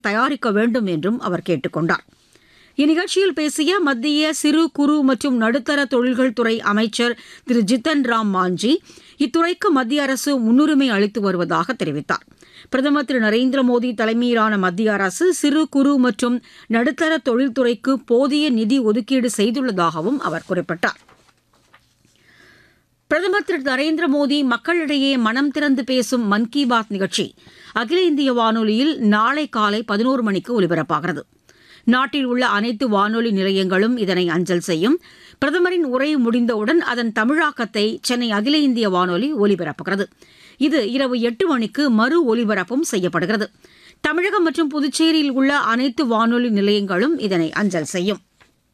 தயாரிக்க வேண்டும் என்றும் அவர் கேட்டுக் கொண்டார் இந்நிகழ்ச்சியில் பேசிய மத்திய சிறு குறு மற்றும் நடுத்தர தொழில்கள் துறை அமைச்சர் திரு ஜித்தன் ராம் மாஞ்சி இத்துறைக்கு மத்திய அரசு முன்னுரிமை அளித்து வருவதாக தெரிவித்தார் பிரதமர் திரு நரேந்திர மோடி தலைமையிலான மத்திய அரசு சிறு குறு மற்றும் நடுத்தர தொழில்துறைக்கு போதிய நிதி ஒதுக்கீடு செய்துள்ளதாகவும் அவர் குறிப்பிட்டார் பிரதமர் திரு நரேந்திர மோடி மக்களிடையே மனம் திறந்து பேசும் மன் கி பாத் நிகழ்ச்சி அகில இந்திய வானொலியில் நாளை காலை பதினோரு மணிக்கு ஒலிபரப்பாகிறது நாட்டில் உள்ள அனைத்து வானொலி நிலையங்களும் இதனை அஞ்சல் செய்யும் பிரதமரின் உரை முடிந்தவுடன் அதன் தமிழாக்கத்தை சென்னை அகில இந்திய வானொலி ஒலிபரப்புகிறது இது இரவு எட்டு மணிக்கு மறு ஒலிபரப்பும் செய்யப்படுகிறது தமிழகம் மற்றும் புதுச்சேரியில் உள்ள அனைத்து வானொலி நிலையங்களும் இதனை அஞ்சல் செய்யும்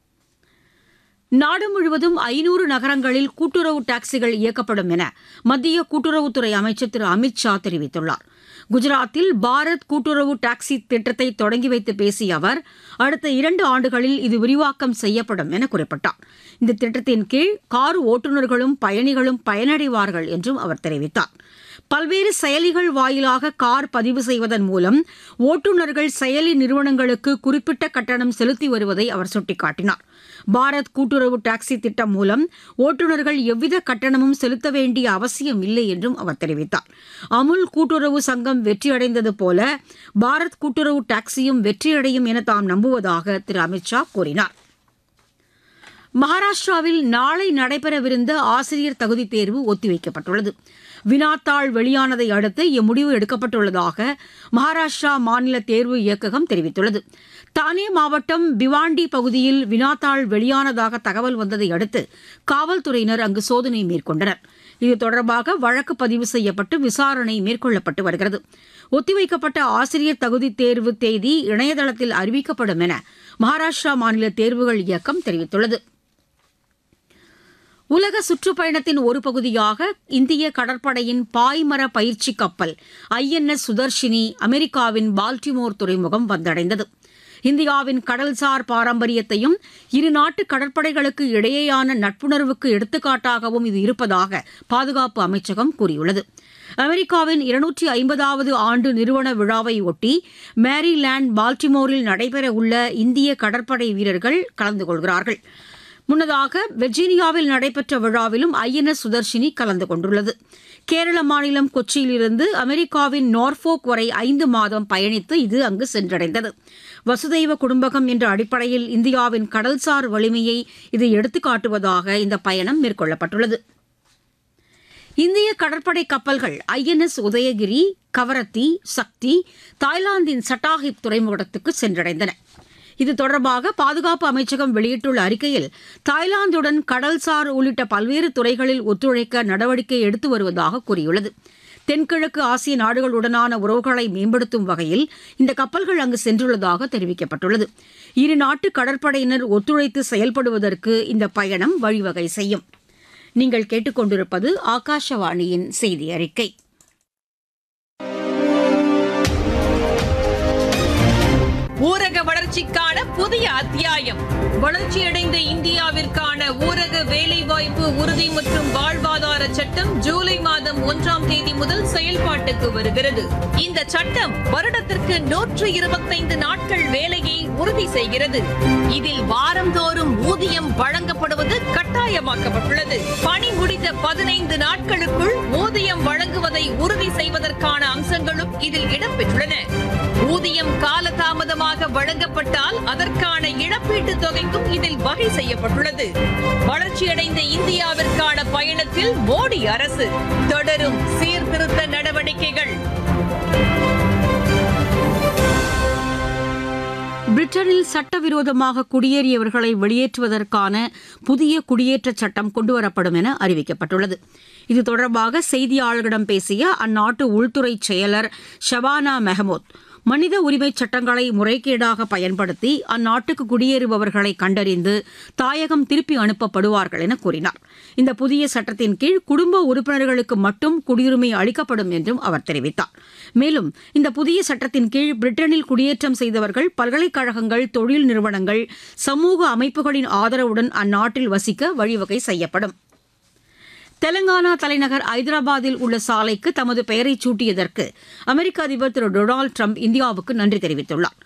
நாடு முழுவதும் ஐநூறு நகரங்களில் கூட்டுறவு டாக்ஸிகள் இயக்கப்படும் என மத்திய கூட்டுறவுத்துறை அமைச்சர் திரு அமித் ஷா தெரிவித்துள்ளார் குஜராத்தில் பாரத் கூட்டுறவு டாக்ஸி திட்டத்தை தொடங்கி வைத்து பேசிய அவர் அடுத்த இரண்டு ஆண்டுகளில் இது விரிவாக்கம் செய்யப்படும் என குறிப்பிட்டார் இந்த திட்டத்தின் கீழ் கார் ஓட்டுநர்களும் பயணிகளும் பயனடைவார்கள் என்றும் அவர் தெரிவித்தார் பல்வேறு செயலிகள் வாயிலாக கார் பதிவு செய்வதன் மூலம் ஓட்டுநர்கள் செயலி நிறுவனங்களுக்கு குறிப்பிட்ட கட்டணம் செலுத்தி வருவதை அவர் சுட்டிக்காட்டினார் பாரத் கூட்டுறவு டாக்ஸி திட்டம் மூலம் ஓட்டுநர்கள் எவ்வித கட்டணமும் செலுத்த வேண்டிய அவசியம் இல்லை என்றும் அவர் தெரிவித்தார் அமுல் கூட்டுறவு சங்கம் வெற்றியடைந்தது போல பாரத் கூட்டுறவு டாக்ஸியும் வெற்றியடையும் என தாம் நம்புவதாக திரு அமித்ஷா கூறினார் மகாராஷ்டிராவில் நாளை நடைபெறவிருந்த ஆசிரியர் தகுதித் தேர்வு ஒத்திவைக்கப்பட்டுள்ளது வினாத்தாள் வெளியானதை அடுத்து இம்முடிவு எடுக்கப்பட்டுள்ளதாக மகாராஷ்டிரா மாநில தேர்வு இயக்ககம் தெரிவித்துள்ளது தானே மாவட்டம் பிவாண்டி பகுதியில் வினாத்தாள் வெளியானதாக தகவல் வந்ததை அடுத்து காவல்துறையினர் அங்கு சோதனை மேற்கொண்டனர் இது தொடர்பாக வழக்கு பதிவு செய்யப்பட்டு விசாரணை மேற்கொள்ளப்பட்டு வருகிறது ஒத்திவைக்கப்பட்ட ஆசிரியர் தகுதித் தேர்வு தேதி இணையதளத்தில் அறிவிக்கப்படும் என மகாராஷ்டிரா மாநில தேர்வுகள் இயக்கம் தெரிவித்துள்ளது உலக சுற்றுப்பயணத்தின் ஒரு பகுதியாக இந்திய கடற்படையின் பாய்மர பயிற்சி கப்பல் ஐஎன்எஸ் சுதர்ஷினி அமெரிக்காவின் பால்டிமோர் துறைமுகம் வந்தடைந்தது இந்தியாவின் கடல்சார் பாரம்பரியத்தையும் இரு நாட்டு கடற்படைகளுக்கு இடையேயான நட்புணர்வுக்கு எடுத்துக்காட்டாகவும் இது இருப்பதாக பாதுகாப்பு அமைச்சகம் கூறியுள்ளது அமெரிக்காவின் இருநூற்றி ஐம்பதாவது ஆண்டு நிறுவன விழாவை ஒட்டி மேரிலாந்து பால்டிமோரில் நடைபெறவுள்ள இந்திய கடற்படை வீரர்கள் கலந்து கொள்கிறார்கள் முன்னதாக வெர்ஜீனியாவில் நடைபெற்ற விழாவிலும் ஐஎன்எஸ் சுதர்ஷினி கலந்து கொண்டுள்ளது கேரள மாநிலம் கொச்சியிலிருந்து அமெரிக்காவின் நார்ஃபோக் வரை ஐந்து மாதம் பயணித்து இது அங்கு சென்றடைந்தது வசுதெய்வ குடும்பகம் என்ற அடிப்படையில் இந்தியாவின் கடல்சார் வலிமையை இது எடுத்துக்காட்டுவதாக இந்த பயணம் மேற்கொள்ளப்பட்டுள்ளது இந்திய கடற்படை கப்பல்கள் ஐஎன்எஸ் உதயகிரி கவரத்தி சக்தி தாய்லாந்தின் சட்டாஹிப் துறைமுகத்துக்கு சென்றடைந்தன இது தொடர்பாக பாதுகாப்பு அமைச்சகம் வெளியிட்டுள்ள அறிக்கையில் தாய்லாந்துடன் கடல்சார் உள்ளிட்ட பல்வேறு துறைகளில் ஒத்துழைக்க நடவடிக்கை எடுத்து வருவதாக கூறியுள்ளது தென்கிழக்கு ஆசிய நாடுகளுடனான உறவுகளை மேம்படுத்தும் வகையில் இந்த கப்பல்கள் அங்கு சென்றுள்ளதாக தெரிவிக்கப்பட்டுள்ளது இரு நாட்டு கடற்படையினர் ஒத்துழைத்து செயல்படுவதற்கு இந்த பயணம் வழிவகை செய்யும் நீங்கள் கேட்டுக்கொண்டிருப்பது ஆகாஷவாணியின் செய்தி அறிக்கை ஊரக வளர்ச்சிக்கான புதிய அத்தியாயம் வளர்ச்சியடைந்த இந்தியாவிற்கான ஊரக வேலைவாய்ப்பு உறுதி மற்றும் வாழ்வாதார சட்டம் ஜூலை மாதம் ஒன்றாம் தேதி முதல் செயல்பாட்டுக்கு வருகிறது இந்த சட்டம் வருடத்திற்கு நூற்று இருபத்தைந்து நாட்கள் வேலையை உறுதி செய்கிறது இதில் வாரந்தோறும் ஊதியம் வழங்கப்படுவது கட்டாயமாக்கப்பட்டுள்ளது பணி முடிந்த பதினைந்து நாட்களுக்குள் ஊதியம் வழங்குவதை உறுதி செய்வதற்கான அம்சங்களும் இதில் இடம்பெற்றுள்ளன ஊதியம் காலதாமதமாக வழங்கப்பட்டால் அதற்கான இழப்பீட்டு தொகைக்கும் இதில் வகை செய்யப்பட்டுள்ளது வளர்ச்சியடைந்த இந்தியாவிற்கான பயணத்தில் மோடி அரசு தொடரும் சீர்திருத்த நடவடிக்கைகள் பிரிட்டனில் சட்டவிரோதமாக குடியேறியவர்களை வெளியேற்றுவதற்கான புதிய குடியேற்றச் சட்டம் கொண்டுவரப்படும் என அறிவிக்கப்பட்டுள்ளது இது தொடர்பாக செய்தியாளர்களிடம் பேசிய அந்நாட்டு உள்துறை செயலர் ஷபானா மெஹமூத் மனித உரிமைச் சட்டங்களை முறைகேடாக பயன்படுத்தி அந்நாட்டுக்கு குடியேறுபவர்களை கண்டறிந்து தாயகம் திருப்பி அனுப்பப்படுவார்கள் என கூறினார் இந்த புதிய சட்டத்தின் கீழ் குடும்ப உறுப்பினர்களுக்கு மட்டும் குடியுரிமை அளிக்கப்படும் என்றும் அவர் தெரிவித்தார் மேலும் இந்த புதிய சட்டத்தின் கீழ் பிரிட்டனில் குடியேற்றம் செய்தவர்கள் பல்கலைக்கழகங்கள் தொழில் நிறுவனங்கள் சமூக அமைப்புகளின் ஆதரவுடன் அந்நாட்டில் வசிக்க வழிவகை செய்யப்படும் தெலங்கானா தலைநகர் ஐதராபாத்தில் உள்ள சாலைக்கு தமது பெயரை சூட்டியதற்கு அமெரிக்க அதிபர் திரு டொனால்டு ட்ரம்ப் இந்தியாவுக்கு நன்றி தெரிவித்துள்ளார்